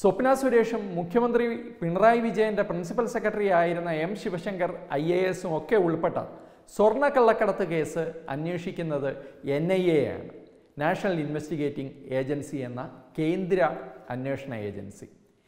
സ്വപ്ന സുരേഷും മുഖ്യമന്ത്രി പിണറായി വിജയന്റെ പ്രിൻസിപ്പൽ സെക്രട്ടറി ആയിരുന്ന എം ശിവശങ്കർ ഐ എ എസും ഒക്കെ ഉൾപ്പെട്ട സ്വർണ്ണക്കള്ളക്കടത്ത് കേസ് അന്വേഷിക്കുന്നത് എൻ ഐ എ ആണ് നാഷണൽ ഇൻവെസ്റ്റിഗേറ്റിംഗ് ഏജൻസി എന്ന കേന്ദ്ര അന്വേഷണ ഏജൻസി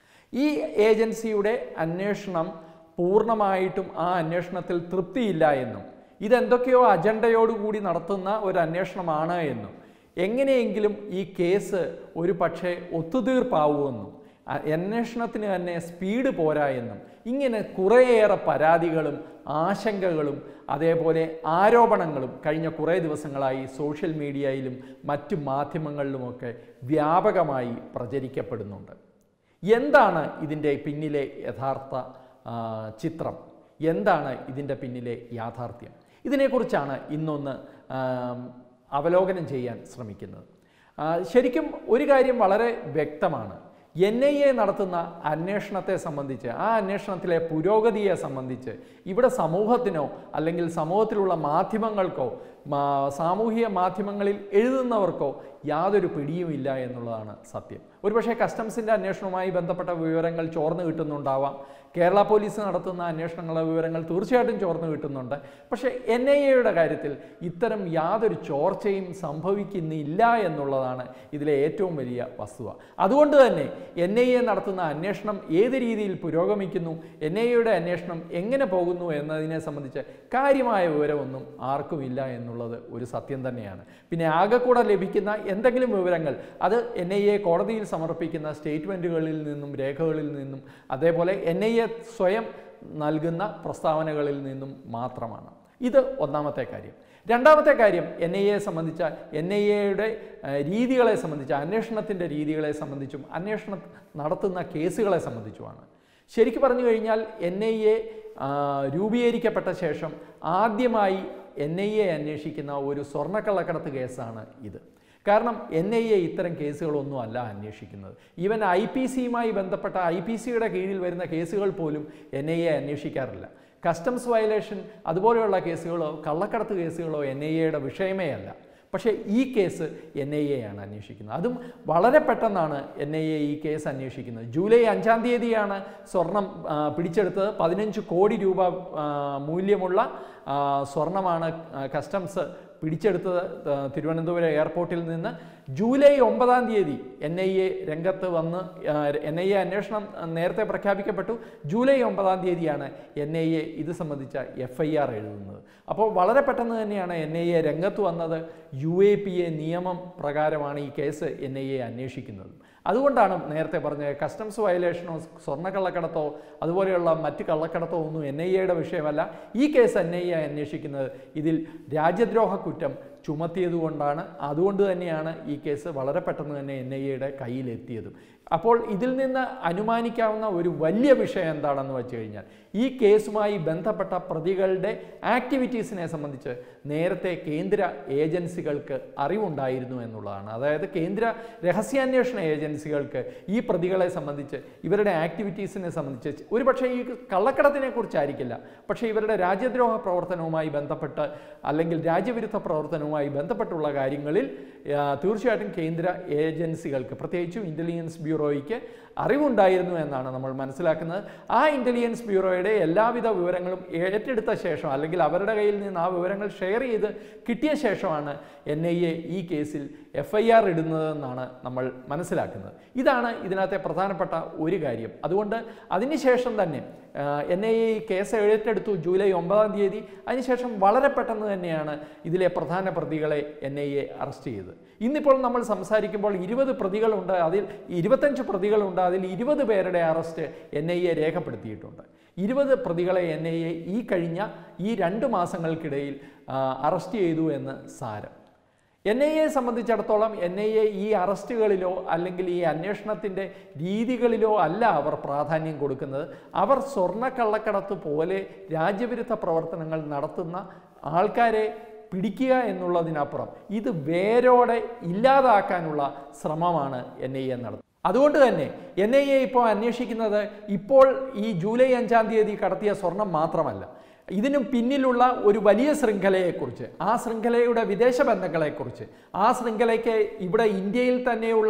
ഈ ഏജൻസിയുടെ അന്വേഷണം പൂർണ്ണമായിട്ടും ആ അന്വേഷണത്തിൽ തൃപ്തിയില്ല എന്നും ഇതെന്തൊക്കെയോ അജണ്ടയോടുകൂടി നടത്തുന്ന ഒരു അന്വേഷണമാണ് എന്നും എങ്ങനെയെങ്കിലും ഈ കേസ് ഒരു പക്ഷേ ഒത്തുതീർപ്പാവുമെന്നും അ- അന്വേഷണത്തിന് തന്നെ സ്പീഡ് പോരാ എന്നും ഇങ്ങനെ കുറേയേറെ പരാതികളും ആശങ്കകളും അതേപോലെ ആരോപണങ്ങളും കഴിഞ്ഞ കുറേ ദിവസങ്ങളായി സോഷ്യൽ മീഡിയയിലും മറ്റു മാധ്യമങ്ങളിലുമൊക്കെ വ്യാപകമായി പ്രചരിക്കപ്പെടുന്നുണ്ട് എന്താണ് ഇതിൻ്റെ പിന്നിലെ യഥാർത്ഥ ആ, ചിത്രം എന്താണ് ഇതിൻ്റെ പിന്നിലെ യാഥാർത്ഥ്യം ഇതിനെക്കുറിച്ചാണ് ഇന്നൊന്ന് ആം, അവലോകനം ചെയ്യാൻ ശ്രമിക്കുന്നത് ആ, ശരിക്കും ഒരു കാര്യം വളരെ വ്യക്തമാണ് എൻ ഐ എ നടത്തുന്ന അന്വേഷണത്തെ സംബന്ധിച്ച് ആ അന്വേഷണത്തിലെ പുരോഗതിയെ സംബന്ധിച്ച് ഇവിടെ സമൂഹത്തിനോ അല്ലെങ്കിൽ സമൂഹത്തിലുള്ള മാധ്യമങ്ങൾക്കോ മാ- സാമൂഹിക മാധ്യമങ്ങളിൽ എഴുതുന്നവർക്കോ യാതൊരു പിടിയുമില്ല എന്നുള്ളതാണ് സത്യം ഒരുപക്ഷെ കസ്റ്റംസിൻ്റെ അന്വേഷണവുമായി ബന്ധപ്പെട്ട വിവരങ്ങൾ ചോർന്നു കിട്ടുന്നുണ്ടാവാം കേരള പോലീസ് നടത്തുന്ന അന്വേഷണങ്ങളുടെ വിവരങ്ങൾ തീർച്ചയായിട്ടും ചോർന്നു കിട്ടുന്നുണ്ട് പക്ഷേ എൻ ഐ എയുടെ കാര്യത്തിൽ ഇത്തരം യാതൊരു ചോർച്ചയും സംഭവിക്കുന്നില്ല എന്നുള്ളതാണ് ഇതിലെ ഏറ്റവും വലിയ വസ്തുത അതുകൊണ്ട് തന്നെ എൻ ഐ എ നടത്തുന്ന അന്വേഷണം ഏത് രീതിയിൽ പുരോഗമിക്കുന്നു എൻ ഐ എയുടെ അന്വേഷണം എങ്ങനെ പോകുന്നു എന്നതിനെ സംബന്ധിച്ച് കാര്യമായ വിവരമൊന്നും ആർക്കുമില്ല എന്നുള്ളത് ഒരു സത്യം തന്നെയാണ് പിന്നെ ആകെ കൂടെ ലഭിക്കുന്ന എന്തെങ്കിലും വിവരങ്ങൾ അത് എൻ ഐ എ കോടതിയിൽ സമർപ്പിക്കുന്ന സ്റ്റേറ്റ്മെൻറ്റുകളിൽ നിന്നും രേഖകളിൽ നിന്നും അതേപോലെ എൻ ഐ എ സ്വയം നൽകുന്ന പ്രസ്താവനകളിൽ നിന്നും മാത്രമാണ് ഇത് ഒന്നാമത്തെ കാര്യം രണ്ടാമത്തെ കാര്യം എൻ ഐ എയെ സംബന്ധിച്ച എൻ ഐ എയുടെ രീതികളെ സംബന്ധിച്ച അന്വേഷണത്തിൻ്റെ രീതികളെ സംബന്ധിച്ചും അന്വേഷണം നടത്തുന്ന കേസുകളെ സംബന്ധിച്ചുമാണ് ശരിക്കും പറഞ്ഞു കഴിഞ്ഞാൽ എൻ ഐ എ രൂപീകരിക്കപ്പെട്ട ശേഷം ആദ്യമായി എൻ ഐ എ അന്വേഷിക്കുന്ന ഒരു സ്വർണ്ണക്കള്ളക്കടത്ത് കേസാണ് ഇത് കാരണം എൻ ഐ എ ഇത്തരം കേസുകളൊന്നും അല്ല അന്വേഷിക്കുന്നത് ഈവൻ ഐ പി സിയുമായി ബന്ധപ്പെട്ട ഐ പി സിയുടെ കീഴിൽ വരുന്ന കേസുകൾ പോലും എൻ ഐ എ അന്വേഷിക്കാറില്ല കസ്റ്റംസ് വയലേഷൻ അതുപോലെയുള്ള കേസുകളോ കള്ളക്കടത്ത് കേസുകളോ എൻ ഐ എയുടെ വിഷയമേ അല്ല പക്ഷേ ഈ കേസ് എൻ ഐ എ ആണ് അന്വേഷിക്കുന്നത് അതും വളരെ പെട്ടെന്നാണ് എൻ ഐ എ ഈ കേസ് അന്വേഷിക്കുന്നത് ജൂലൈ അഞ്ചാം തീയതിയാണ് സ്വർണം ആ, പിടിച്ചെടുത്തത് പതിനഞ്ച് കോടി രൂപ ആ, മൂല്യമുള്ള ആ, സ്വർണമാണ് ആ, കസ്റ്റംസ് പിടിച്ചെടുത്തത് ആ, തിരുവനന്തപുരം എയർപോർട്ടിൽ നിന്ന് ജൂലൈ ഒമ്പതാം തീയതി എൻ ഐ എ രംഗത്ത് വന്ന് എൻ ഐ എ അന്വേഷണം നേരത്തെ പ്രഖ്യാപിക്കപ്പെട്ടു ജൂലൈ ഒമ്പതാം തീയതിയാണ് എൻ ഐ എ ഇത് സംബന്ധിച്ച എഫ് ഐ ആർ എഴുതുന്നത് അപ്പോൾ വളരെ പെട്ടെന്ന് തന്നെയാണ് എൻ ഐ എ രംഗത്ത് വന്നത് യു എ പി എ നിയമം പ്രകാരമാണ് ഈ കേസ് എൻ ഐ എ അന്വേഷിക്കുന്നത് അതുകൊണ്ടാണ് നേരത്തെ പറഞ്ഞത് കസ്റ്റംസ് വയലേഷനോ സ്വർണ്ണക്കള്ളക്കടത്തോ അതുപോലെയുള്ള മറ്റ് കള്ളക്കടത്തോ ഒന്നും എൻ ഐ എയുടെ വിഷയമല്ല ഈ കേസ് എൻ ഐ എ അന്വേഷിക്കുന്നത് ഇതിൽ രാജ്യദ്രോഹ കുറ്റം ചുമത്തിയതുകൊണ്ടാണ് അതുകൊണ്ട് തന്നെയാണ് ഈ കേസ് വളരെ പെട്ടെന്ന് തന്നെ എൻ ഐ എയുടെ കയ്യിലെത്തിയതും അപ്പോൾ ഇതിൽ നിന്ന് അനുമാനിക്കാവുന്ന ഒരു വലിയ വിഷയം എന്താണെന്ന് വെച്ച് കഴിഞ്ഞാൽ ഈ കേസുമായി ബന്ധപ്പെട്ട പ്രതികളുടെ ആക്ടിവിറ്റീസിനെ സംബന്ധിച്ച് നേരത്തെ കേന്ദ്ര ഏജൻസികൾക്ക് അറിവുണ്ടായിരുന്നു എന്നുള്ളതാണ് അതായത് കേന്ദ്ര രഹസ്യാന്വേഷണ ഏജൻസികൾക്ക് ഈ പ്രതികളെ സംബന്ധിച്ച് ഇവരുടെ ആക്ടിവിറ്റീസിനെ സംബന്ധിച്ച് ഒരുപക്ഷേ ഈ കള്ളക്കടത്തിനെ കുറിച്ചായിരിക്കില്ല പക്ഷേ ഇവരുടെ രാജ്യദ്രോഹ പ്രവർത്തനവുമായി ബന്ധപ്പെട്ട് അല്ലെങ്കിൽ രാജ്യവിരുദ്ധ പ്രവർത്തനവുമായി ബന്ധപ്പെട്ടുള്ള കാര്യങ്ങളിൽ ആ, തീർച്ചയായിട്ടും കേന്ദ്ര ഏജൻസികൾക്ക് പ്രത്യേകിച്ചും ഇൻ്റലിജൻസ് ബ്യൂറോയ്ക്ക് അറിവുണ്ടായിരുന്നു എന്നാണ് നമ്മൾ മനസ്സിലാക്കുന്നത് ആ ഇൻ്റലിജൻസ് ബ്യൂറോയുടെ എല്ലാവിധ വിവരങ്ങളും ഏറ്റെടുത്ത ശേഷം അല്ലെങ്കിൽ അവരുടെ കയ്യിൽ നിന്ന് ആ വിവരങ്ങൾ ഷെയർ ചെയ്ത് കിട്ടിയ ശേഷമാണ് എൻ ഐ എ ഈ കേസിൽ എഫ് ഐ ആർ ഇടുന്നതെന്നാണ് നമ്മൾ മനസ്സിലാക്കുന്നത് ഇതാണ് ഇതിനകത്തെ പ്രധാനപ്പെട്ട ഒരു കാര്യം അതുകൊണ്ട് അതിനുശേഷം തന്നെ എൻ ഐ എ ഈ കേസ് ഏറ്റെടുത്തു ജൂലൈ ഒമ്പതാം തീയതി അതിനുശേഷം വളരെ പെട്ടെന്ന് തന്നെയാണ് ഇതിലെ പ്രധാന പ്രതികളെ എൻ ഐ എ അറസ്റ്റ് ചെയ്തത് ഇന്നിപ്പോൾ നമ്മൾ സംസാരിക്കുമ്പോൾ ഇരുപത് പ്രതികളുണ്ട് അതിൽ ഇരുപത്തഞ്ച് പ്രതികളുണ്ട് അതിൽ ഇരുപത് പേരുടെ അറസ്റ്റ് എൻ ഐ എ രേഖപ്പെടുത്തിയിട്ടുണ്ട് ഇരുപത് പ്രതികളെ എൻ ഐ എ ഈ കഴിഞ്ഞ ഈ രണ്ട് മാസങ്ങൾക്കിടയിൽ ആ, അറസ്റ്റ് ചെയ്തു എന്ന് സാരം എൻ ഐ എയെ സംബന്ധിച്ചിടത്തോളം എൻ ഐ എ ഈ അറസ്റ്റുകളിലോ അല്ലെങ്കിൽ ഈ അന്വേഷണത്തിൻ്റെ രീതികളിലോ അല്ല അവർ പ്രാധാന്യം കൊടുക്കുന്നത് അവർ സ്വർണ്ണക്കള്ളക്കടത്ത് പോലെ രാജ്യവിരുദ്ധ പ്രവർത്തനങ്ങൾ നടത്തുന്ന ആൾക്കാരെ പിടിക്കുക എന്നുള്ളതിനപ്പുറം ഇത് വേരോടെ ഇല്ലാതാക്കാനുള്ള ശ്രമമാണ് എൻ ഐ എ നടത്തുന്നത് അതുകൊണ്ട് തന്നെ എൻ ഐ എ ഇപ്പോൾ അന്വേഷിക്കുന്നത് ഇപ്പോൾ ഈ ജൂലൈ അഞ്ചാം തീയതി കടത്തിയ സ്വർണം മാത്രമല്ല ഇതിനും പിന്നിലുള്ള ഒരു വലിയ ശൃംഖലയെക്കുറിച്ച് ആ ശൃംഖലയുടെ വിദേശ ബന്ധങ്ങളെക്കുറിച്ച് ആ ശൃംഖലയ്ക്ക് ഇവിടെ ഇന്ത്യയിൽ തന്നെയുള്ള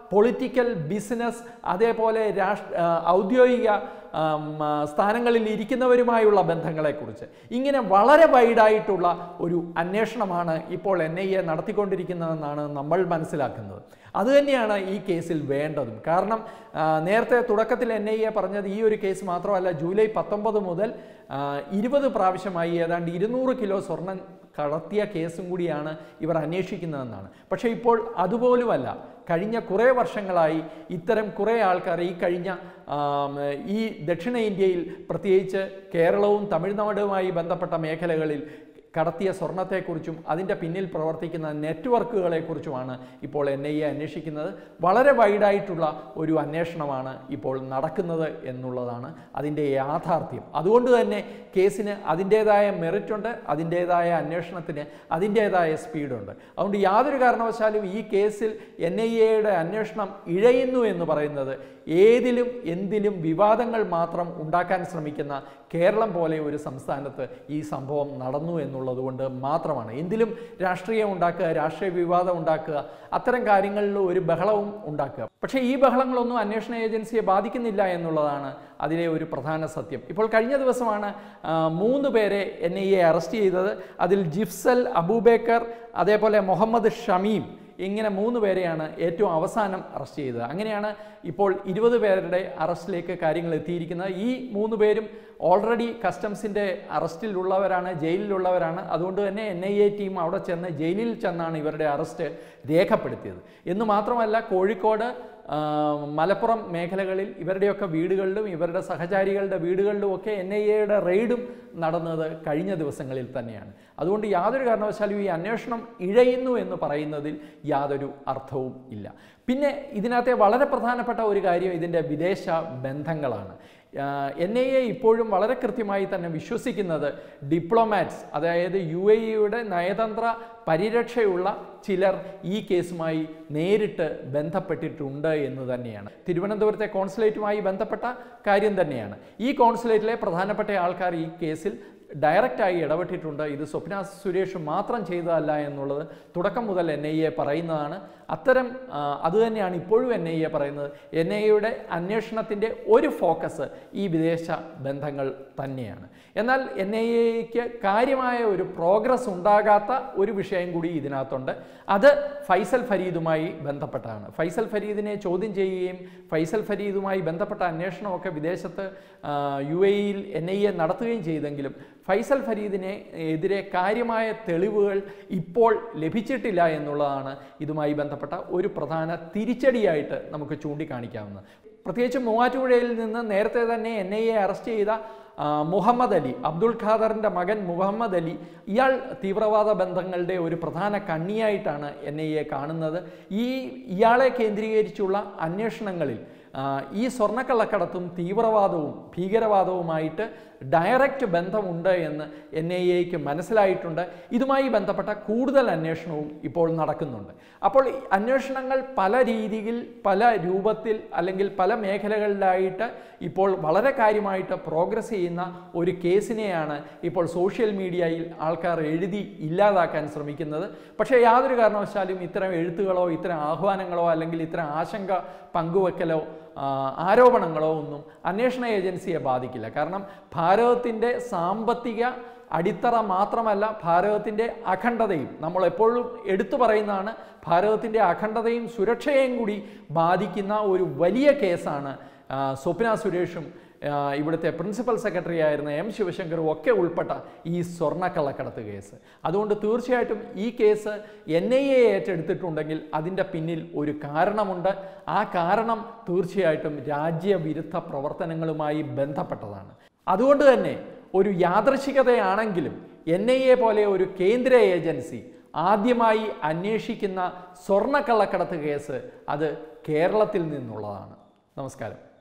പൊളിറ്റിക്കൽ ബിസിനസ് അതേപോലെ രാഷ്ട്ര ആ, ഔദ്യോഗിക ആം, ആ, സ്ഥാനങ്ങളിൽ ഇരിക്കുന്നവരുമായുള്ള ബന്ധങ്ങളെക്കുറിച്ച് ഇങ്ങനെ വളരെ വൈഡായിട്ടുള്ള ഒരു അന്വേഷണമാണ് ഇപ്പോൾ എൻ ഐ എ നടത്തിക്കൊണ്ടിരിക്കുന്നതെന്നാണ് നമ്മൾ മനസ്സിലാക്കുന്നത് അതുതന്നെയാണ് ഈ കേസിൽ വേണ്ടതും കാരണം ആ, നേരത്തെ തുടക്കത്തിൽ എൻ ഐ എ പറഞ്ഞത് ഈ ഒരു കേസ് മാത്രമല്ല ജൂലൈ പത്തൊമ്പത് മുതൽ ആ, ഇരുപത് പ്രാവശ്യമായി ഏതാണ്ട് ഇരുന്നൂറ് കിലോ സ്വർണം കടത്തിയ കേസും കൂടിയാണ് ഇവർ അന്വേഷിക്കുന്നതെന്നാണ് പക്ഷേ ഇപ്പോൾ അതുപോലുമല്ല കഴിഞ്ഞ കുറേ വർഷങ്ങളായി ഇത്തരം കുറേ ആൾക്കാർ ഈ കഴിഞ്ഞ ആം, ഈ ദക്ഷിണേന്ത്യയിൽ പ്രത്യേകിച്ച് കേരളവും തമിഴ്നാടുമായി ബന്ധപ്പെട്ട മേഖലകളിൽ കടത്തിയ സ്വർണത്തെക്കുറിച്ചും അതിൻ്റെ പിന്നിൽ പ്രവർത്തിക്കുന്ന നെറ്റ്വർക്കുകളെക്കുറിച്ചുമാണ് ഇപ്പോൾ എൻ ഐ എ അന്വേഷിക്കുന്നത് വളരെ വൈഡായിട്ടുള്ള ഒരു അന്വേഷണമാണ് ഇപ്പോൾ നടക്കുന്നത് എന്നുള്ളതാണ് അതിൻ്റെ യാഥാർത്ഥ്യം അതുകൊണ്ട് തന്നെ കേസിന് അതിൻ്റേതായ മെറിറ്റ് ഉണ്ട് അതിൻ്റേതായ അന്വേഷണത്തിന് അതിൻ്റേതായ സ്പീഡുണ്ട് അതുകൊണ്ട് യാതൊരു കാരണവശാലും ഈ കേസിൽ എൻ ഐ എയുടെ അന്വേഷണം ഇഴയുന്നു എന്ന് പറയുന്നത് ഏതിലും എന്തിലും വിവാദങ്ങൾ മാത്രം ഉണ്ടാക്കാൻ ശ്രമിക്കുന്ന കേരളം പോലെ ഒരു സംസ്ഥാനത്ത് ഈ സംഭവം നടന്നു എന്നുള്ളത് കൊണ്ട് മാത്രമാണ് എന്തിലും രാഷ്ട്രീയം ഉണ്ടാക്കുക രാഷ്ട്രീയ വിവാദം ഉണ്ടാക്കുക അത്തരം കാര്യങ്ങളിൽ ഒരു ബഹളവും ഉണ്ടാക്കുക പക്ഷേ ഈ ബഹളങ്ങളൊന്നും അന്വേഷണ ഏജൻസിയെ ബാധിക്കുന്നില്ല എന്നുള്ളതാണ് അതിലെ ഒരു പ്രധാന സത്യം ഇപ്പോൾ കഴിഞ്ഞ ദിവസമാണ് ആ, മൂന്ന് പേരെ എൻ ഐ എ അറസ്റ്റ് ചെയ്തത് അതിൽ ജിഫ്സൽ അബൂബേക്കർ അതേപോലെ മുഹമ്മദ് ഷമീം ഇങ്ങനെ മൂന്ന് പേരെയാണ് ഏറ്റവും അവസാനം അറസ്റ്റ് ചെയ്തത് അങ്ങനെയാണ് ഇപ്പോൾ ഇരുപത് പേരുടെ അറസ്റ്റിലേക്ക് കാര്യങ്ങൾ എത്തിയിരിക്കുന്നത് ഈ മൂന്ന് പേരും ഓൾറെഡി കസ്റ്റംസിൻ്റെ അറസ്റ്റിലുള്ളവരാണ് ജയിലിലുള്ളവരാണ് അതുകൊണ്ട് തന്നെ എൻ ഐ എ ടീം അവിടെ ചെന്ന് ജയിലിൽ ചെന്നാണ് ഇവരുടെ അറസ്റ്റ് രേഖപ്പെടുത്തിയത് എന്ന് മാത്രമല്ല കോഴിക്കോട് ആ, മലപ്പുറം മേഖലകളിൽ ഇവരുടെയൊക്കെ വീടുകളിലും ഇവരുടെ സഹചാരികളുടെ വീടുകളിലും ഒക്കെ എൻ ഐ എയുടെ റെയ്ഡും നടന്നത് കഴിഞ്ഞ ദിവസങ്ങളിൽ തന്നെയാണ് അതുകൊണ്ട് യാതൊരു കാരണവശാലും ഈ അന്വേഷണം ഇഴയുന്നു എന്ന് പറയുന്നതിൽ യാതൊരു അർത്ഥവും ഇല്ല പിന്നെ ഇതിനകത്തെ വളരെ പ്രധാനപ്പെട്ട ഒരു കാര്യം ഇതിൻ്റെ വിദേശ ബന്ധങ്ങളാണ് എൻ ഐ എ ഇപ്പോഴും വളരെ കൃത്യമായി തന്നെ വിശ്വസിക്കുന്നത് ഡിപ്ലോമാറ്റ്സ് അതായത് യു എ ഇയുടെ നയതന്ത്ര പരിരക്ഷയുള്ള ചിലർ ഈ കേസുമായി നേരിട്ട് ബന്ധപ്പെട്ടിട്ടുണ്ട് എന്ന് തന്നെയാണ് തിരുവനന്തപുരത്തെ കോൺസുലേറ്റുമായി ബന്ധപ്പെട്ട കാര്യം തന്നെയാണ് ഈ കോൺസുലേറ്റിലെ പ്രധാനപ്പെട്ട ആൾക്കാർ ഈ കേസിൽ ഡയറക്റ്റായി ഇടപെട്ടിട്ടുണ്ട് ഇത് സ്വപ്ന സുരേഷ് മാത്രം ചെയ്തതല്ല എന്നുള്ളത് തുടക്കം മുതൽ എൻ ഐ എ പറയുന്നതാണ് അത്തരം ആ, അതുതന്നെയാണ് ഇപ്പോഴും എൻ ഐ എ പറയുന്നത് എൻ ഐ എയുടെ അന്വേഷണത്തിൻ്റെ ഒരു ഫോക്കസ് ഈ വിദേശ ബന്ധങ്ങൾ തന്നെയാണ് എന്നാൽ എൻ ഐ എക്ക് കാര്യമായ ഒരു പ്രോഗ്രസ് ഉണ്ടാകാത്ത ഒരു വിഷയം കൂടി ഇതിനകത്തുണ്ട് അത് ഫൈസൽ ഫരീദുമായി ബന്ധപ്പെട്ടാണ് ഫൈസൽ ഫരീദിനെ ചോദ്യം ചെയ്യുകയും ഫൈസൽ ഫരീദുമായി ബന്ധപ്പെട്ട അന്വേഷണമൊക്കെ വിദേശത്ത് യു എയിൽ എൻ ഐ എ നടത്തുകയും ചെയ്തെങ്കിലും ഫൈസൽ ഫരീദിനെ എതിരെ കാര്യമായ തെളിവുകൾ ഇപ്പോൾ ലഭിച്ചിട്ടില്ല എന്നുള്ളതാണ് ഇതുമായി ബന്ധപ്പെട്ട ഒരു പ്രധാന തിരിച്ചടിയായിട്ട് നമുക്ക് ചൂണ്ടിക്കാണിക്കാവുന്നത് പ്രത്യേകിച്ച് മൂവാറ്റുപുഴയിൽ നിന്ന് നേരത്തെ തന്നെ എൻ ഐ എ അറസ്റ്റ് ചെയ്ത ആ, മുഹമ്മദ് അലി അബ്ദുൾ ഖാദറിൻ്റെ മകൻ മുഹമ്മദ് അലി ഇയാൾ തീവ്രവാദ ബന്ധങ്ങളുടെ ഒരു പ്രധാന കണ്ണിയായിട്ടാണ് എൻ ഐ എ കാണുന്നത് ഈ ഇയാളെ കേന്ദ്രീകരിച്ചുള്ള അന്വേഷണങ്ങളിൽ ആ, ഈ സ്വർണ്ണക്കള്ളക്കടത്തും തീവ്രവാദവും ഭീകരവാദവുമായിട്ട് ഡയറക്റ്റ് ബന്ധമുണ്ട് എന്ന് എൻ ഐ എക്ക് മനസ്സിലായിട്ടുണ്ട് ഇതുമായി ബന്ധപ്പെട്ട കൂടുതൽ അന്വേഷണവും ഇപ്പോൾ നടക്കുന്നുണ്ട് അപ്പോൾ ഈ അന്വേഷണങ്ങൾ പല രീതിയിൽ പല രൂപത്തിൽ അല്ലെങ്കിൽ പല മേഖലകളിലായിട്ട് ഇപ്പോൾ വളരെ കാര്യമായിട്ട് പ്രോഗ്രസ് ചെയ്യുന്ന ഒരു കേസിനെയാണ് ഇപ്പോൾ സോഷ്യൽ മീഡിയയിൽ ആൾക്കാർ എഴുതി ഇല്ലാതാക്കാൻ ശ്രമിക്കുന്നത് പക്ഷേ യാതൊരു കാരണവശാലും ഇത്തരം എഴുത്തുകളോ ഇത്തരം ആഹ്വാനങ്ങളോ അല്ലെങ്കിൽ ഇത്തരം ആശങ്ക പങ്കുവെക്കലോ ആ, ആരോപണങ്ങളോ ഒന്നും അന്വേഷണ ഏജൻസിയെ ബാധിക്കില്ല കാരണം ഭാരതത്തിൻ്റെ സാമ്പത്തിക അടിത്തറ മാത്രമല്ല ഭാരതത്തിൻ്റെ അഖണ്ഡതയും നമ്മൾ എപ്പോഴും എടുത്തു പറയുന്നതാണ് ഭാരതത്തിൻ്റെ അഖണ്ഡതയും സുരക്ഷയെയും കൂടി ബാധിക്കുന്ന ഒരു വലിയ കേസാണ് ആ, സ്വപ്ന സുരേഷും ആ, ഇവിടുത്തെ പ്രിൻസിപ്പൽ സെക്രട്ടറി ആയിരുന്ന എം ശിവശങ്കറും ഒക്കെ ഉൾപ്പെട്ട ഈ സ്വർണ്ണക്കള്ളക്കടത്ത് കേസ് അതുകൊണ്ട് തീർച്ചയായിട്ടും ഈ കേസ് എൻ ഐ എ ഏറ്റെടുത്തിട്ടുണ്ടെങ്കിൽ അതിൻ്റെ പിന്നിൽ ഒരു കാരണമുണ്ട് ആ കാരണം തീർച്ചയായിട്ടും രാജ്യവിരുദ്ധ പ്രവർത്തനങ്ങളുമായി ബന്ധപ്പെട്ടതാണ് അതുകൊണ്ട് തന്നെ ഒരു യാദൃശികതയാണെങ്കിലും എൻ ഐ എ പോലെ ഒരു കേന്ദ്ര ഏജൻസി ആദ്യമായി അന്വേഷിക്കുന്ന സ്വർണ്ണക്കള്ളക്കടത്ത് കേസ് അത് കേരളത്തിൽ നിന്നുള്ളതാണ് നമസ്കാരം